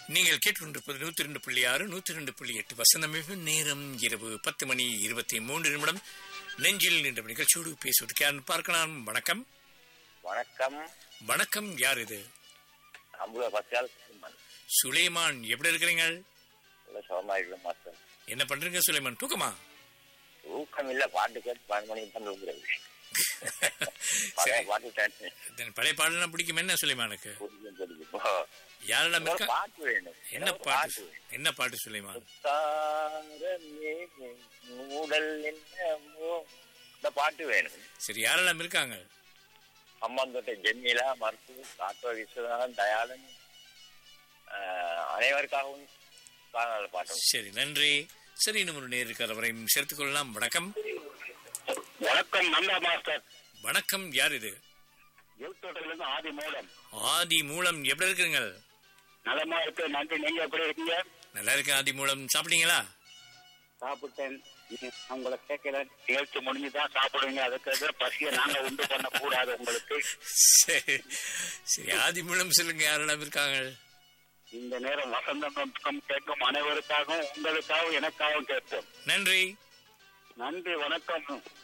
நீங்கள் கேட்டுக்கொண்டிருப்பது நூத்தி ரெண்டு புள்ளி ஆறு நூத்தி ரெண்டு புள்ளி எட்டு வசந்தமிகு நேரம் இரவு பத்து மணி இருபத்தி மூன்று நிமிடம் நெஞ்சில் நின்ற நிகழ்ச்சியோடு பேசுவதற்கு யாருன்னு பார்க்கலாம் வணக்கம் வணக்கம் வணக்கம் யார் இது அம்புல பத்தியால் சிம்மன் சுலைமான் எப்படி இருக்கிறீங்க இல்ல சோமா இருக்கிற மாஸ்டர் என்ன பண்றீங்க சுலைமான் தூக்கமா ஊக்கம் இல்ல பாட்டு கேட்டு பன்னெண்டு மணிக்கு தான் தூங்குறது சரி பழைய பாட்டு கேட்டு இதன் பழைய பாடலாம் பிடிக்கும் என்ன சுலைமானுக்கு பிடிக்கும் பிடிக்கும் யாரெல்லாம் ஒரு இருக்கா பாட்டு வேணும் என்ன ஒரு பாட்டு வேணும். என்ன பாட்டு சுலைமான் தாரமே மூடல் என்னமோ இந்த பாட்டு வேணும் சரி யாரெல்லாம் இருக்காங்க சம்பந்தத்தை ஜெம்மிலா மருத்து காட்டுவ விஸ்வநாதன் தயாளன் ஆஹ், அனைவருக்காகவும் காணல் பாட்டு சரி நன்றி சரி இன்னும் ஒரு நேர் இருக்கிற வரையும் சேர்த்துக் கொள்ளலாம் வணக்கம் வணக்கம் நந்தா மாஸ்டர் வணக்கம் யார் இது யூத்தோட்டிலிருந்து ஆதி மூலம் ஆதி மூலம் எப்படி இருக்கிறீங்க நலமா இருக்கு நன்றி நீங்க எப்படி இருக்கீங்க நல்லா இருக்கேன் ஆதி மூலம் சாப்பிட்டீங்களா சாப்பிட்டேன் நீங்க உங்களை கேட்கல நிகழ்ச்சி முடிஞ்சுதான் சாப்பிடுவீங்க அதுக்கு பசிய நாங்க உண்டு பண்ண கூடாது உங்களுக்கு சரி சரி ஆதி மூலம் சொல்லுங்க யாரெல்லாம் இருக்காங்க இந்த நேரம் வசந்தம் கேட்கும் அனைவருக்காகவும் உங்களுக்காகவும் எனக்காகவும் கேட்போம் நன்றி நன்றி வணக்கம்